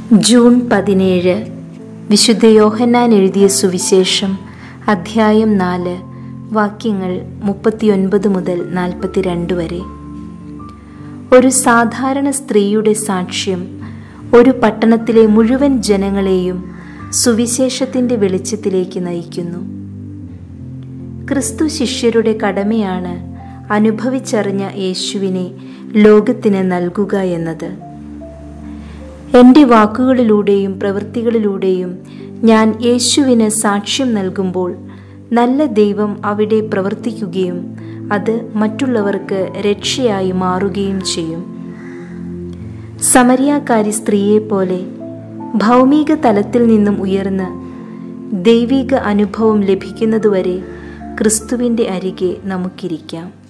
June പതിനേഴ് വിശുദ്ധ യോഹന്നാൻ എഴുതിയ സുവിശേഷം അധ്യായം നാല് വാക്യങ്ങൾ മുപ്പത്തിയൊൻപത് മുതൽ നാൽപ്പത്തിരണ്ട് വരെ ഒരു സാധാരണ സ്ത്രീയുടെ സാക്ഷ്യം ഒരു പട്ടണത്തിലെ മുഴുവൻ ജനങ്ങളെയും സുവിശേഷത്തിൻ്റെ വെളിച്ചത്തിലേക്ക് നയിക്കുന്നു ക്രിസ്തു ശിഷ്യരുടെ കടമയാണ് അനുഭവിച്ചറിഞ്ഞ യേശുവിനെ ലോകത്തിന് നൽകുക എന്നത് എൻ്റെ വാക്കുകളിലൂടെയും പ്രവൃത്തികളിലൂടെയും ഞാൻ യേശുവിന് സാക്ഷ്യം നൽകുമ്പോൾ നല്ല ദൈവം അവിടെ പ്രവർത്തിക്കുകയും അത് മറ്റുള്ളവർക്ക് രക്ഷയായി മാറുകയും ചെയ്യും സമരിയാക്കാരി സ്ത്രീയെപ്പോലെ ഭൗമിക തലത്തിൽ നിന്നും ഉയർന്ന് ദൈവിക അനുഭവം ലഭിക്കുന്നതുവരെ ക്രിസ്തുവിൻ്റെ അരികെ നമുക്കിരിക്കാം